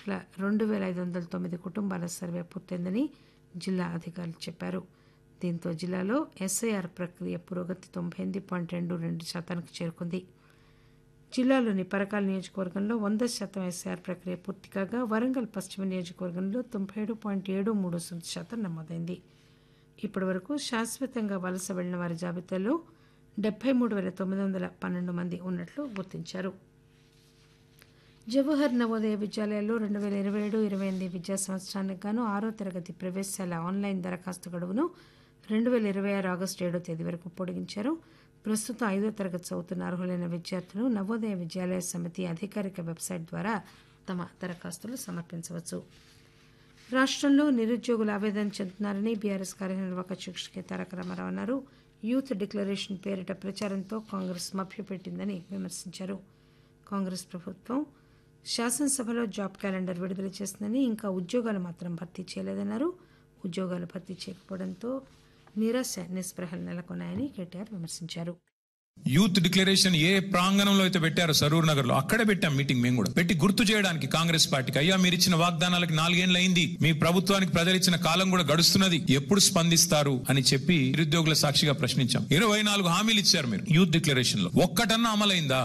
లక్షల రెండు వేల ఐదు వందల తొమ్మిది కుటుంబాల సర్వే పూర్తయిందని జిల్లా అధికారులు చెప్పారు దీంతో జిల్లాలో ఎస్ఐఆర్ ప్రక్రియ పురోగతి తొంభై ఎనిమిది పాయింట్ రెండు రెండు శాతానికి చేరుకుంది జిల్లాలోని పరకాల నియోజకవర్గంలో వంద శాతం ఎస్ఐఆర్ ప్రక్రియ పూర్తి కాగా వరంగల్ పశ్చిమ నియోజకవర్గంలో తొంభై ఏడు పాయింట్ ఏడు మూడు సున్నా శాతం నమోదైంది ఇప్పటి వరకు శాశ్వతంగా వలస వెళ్లిన వారి జాబితాలో డెబ్బై మూడు వేల తొమ్మిది వందల పన్నెండు మంది ఉన్నట్లు గుర్తించారు జవహర్ నవోదయ విద్యాలయాల్లో రెండు వేల ఇరవై ఏడు ఇరవై ఎనిమిది విద్యా సంవత్సరానికి గాను ఆరో తరగతి ప్రవేశాల ఆన్లైన్ దరఖాస్తు గడువును రెండు వేల ఇరవై ఆరు ఆగస్టు ఏడో తేదీ వరకు పొడిగించారు ప్రస్తుతం ఐదో తరగతి చదువుతున్న అర్హులైన విద్యార్థులు నవోదయ విద్యాలయ సమితి అధికారిక వెబ్సైట్ ద్వారా తమ దరఖాస్తులు సమర్పించవచ్చు రాష్ట్రంలో నిరుద్యోగులు ఆవేదన చెందుతున్నారని బీఆర్ఎస్ కార్యనిర్వాహక అధ్యక్షుడు తారక రామారావు అన్నారు యూత్ డిక్లరేషన్ పేరిట ప్రచారంతో కాంగ్రెస్ మభ్యపెట్టిందని విమర్శించారు కాంగ్రెస్ ప్రభుత్వం శాసనసభలో జాబ్ క్యాలెండర్ విడుదల చేసిందని ఇంకా ఉద్యోగాలు మాత్రం భర్తీ చేయలేదన్నారు ఉద్యోగాలు భర్తీ చేయకపోవడంతో నిరాశ నిస్పృహలు నెలకొన్నాయని కేటీఆర్ విమర్శించారు యూత్ డిక్లరేషన్ ఏ ప్రాంగణంలో అయితే పెట్టారో సరూర్ నగర్ లో అక్కడే పెట్టాం మీటింగ్ మేము కూడా పెట్టి గుర్తు చేయడానికి కాంగ్రెస్ పార్టీకి అయ్యా మీరు ఇచ్చిన వాగ్దానాలకు నాలుగేళ్లు అయింది మీ ప్రభుత్వానికి ప్రజలు ఇచ్చిన కాలం కూడా గడుస్తున్నది ఎప్పుడు స్పందిస్తారు అని చెప్పి నిరుద్యోగుల సాక్షిగా ప్రశ్నించాం ఇరవై నాలుగు హామీలు ఇచ్చారు మీరు యూత్ డిక్లరేషన్ లో ఒక్కటన్నా అమలైందా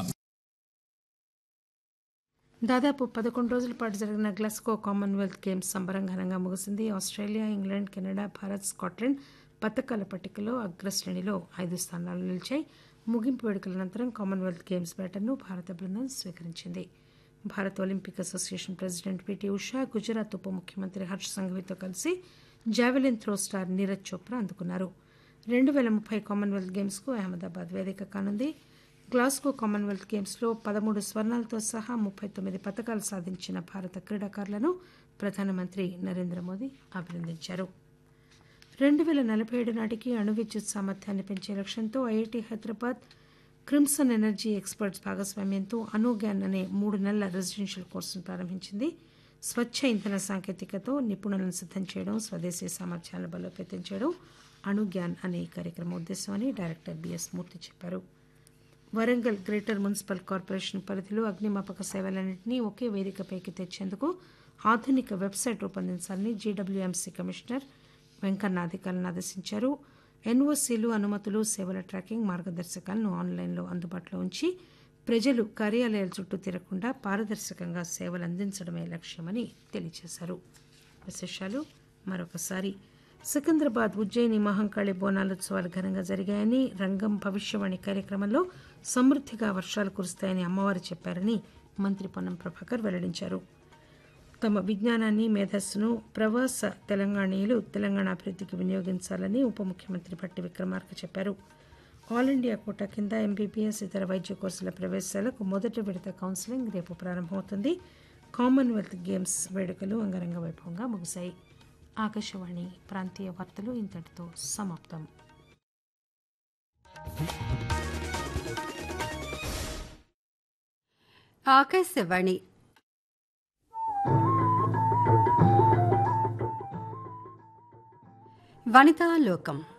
దాదాపు పదకొండు రోజుల పాటు జరిగిన గ్లాస్గో కామన్వెల్త్ గేమ్స్ సంబరంగా ముగిసింది Australia England Canada Bharat Scotland పథకాల పట్టికలో అగ్రశ్రేణిలో ఐదు స్థానాలు నిలిచాయి ముగింపు వేడుకల అనంతరం కామన్వెల్త్ గేమ్స్ బ్యాటర్ను భారత బృందం స్వీకరించింది Bharat Olympic association president PT Usha Gujarat ఉప ముఖ్యమంత్రి హర్ష్ సంఘవితో కలిసి javelin throw star Neeraj Chopra అందుకున్నారు రెండు వేల ముప్పై కామన్వెల్త్ గేమ్స్కు అహ్మదాబాద్ వేదిక కానుంది గ్లాస్గో కామన్వెల్త్ గేమ్స్లో పదమూడు స్వర్ణాలతో సహా ముప్పై తొమ్మిది పథకాలు సాధించిన భారత క్రీడాకారులను ప్రధానమంత్రి నరేంద్ర మోదీ అభినందించారు రెండు వేల నలభై ఏడు నాటికి అణు విద్యుత్ సామర్థ్యాన్ని పెంచే లక్ష్యంతో IIT Hyderabad Crimson energy experts భాగస్వామ్యంతో అనుగ్యాన్ అనే మూడు నెలల రెసిడెన్షియల్ కోర్సును ప్రారంభించింది స్వచ్ఛ ఇంధన సాంకేతికతో నిపుణులను సిద్ధం చేయడం స్వదేశీ సామర్థ్యాలను బలోపేతం చేయడం అణుగ్యాన్ అనే ఈ కార్యక్రమం ఉద్దేశం అని డైరెక్టర్ బిఎస్ మూర్తి చెప్పారు వరంగల్ గ్రేటర్ మున్సిపల్ కార్పొరేషన్ పరిధిలో అగ్నిమాపక సేవలన్నింటినీ ఒకే వేదికపైకి తెచ్చేందుకు ఆధునిక వెబ్సైట్ రూపొందించాలని జీడబ్ల్యూఎంసీ కమిషనర్ వెంకన్న అధికారులను ఆదేశించారు ఎన్ఓసీలు అనుమతులు సేవల ట్రాకింగ్ మార్గదర్శకాలను ఆన్లైన్లో అందుబాటులో ఉంచి ప్రజలు కార్యాలయాల చుట్టూ తిరగకుండా పారదర్శకంగా సేవలు అందించడమే లక్ష్యమని తెలియజేశారు విశేషాలు మరొకసారి సికింద్రాబాద్ ఉజ్జయిని మహంకాళి బోనాలోత్సవాలు ఘనంగా జరిగాయని రంగం భవిష్యవాణి కార్యక్రమంలో సమృద్ధిగా వర్షాలు కురుస్తాయని అమ్మవారు చెప్పారని మంత్రి పొన్నం ప్రభాకర్ వెల్లడించారు తమ విజ్ఞానాన్ని మేధస్సును ప్రవాస తెలంగాణీయులు తెలంగాణ అభివృద్ధికి వినియోగించాలని ఉప ముఖ్యమంత్రి భట్టి విక్రమార్క చెప్పారు ఆల్ ఇండియా కోటా కింద ఎంబీబీఎస్ ఇతర వైద్య కోర్సుల ప్రవేశాలకు మొదటి విడత కౌన్సిలింగ్ రేపు ప్రారంభమవుతుంది కామన్వెల్త్ గేమ్స్ వేడుకలు అంగరంగ వైభవంగా ముగిశాయి ఆకాశవాణి ప్రాంతీయ వార్తలు ఇంతటితో సమాప్తం ఆకాశవాణి వనితా లోకం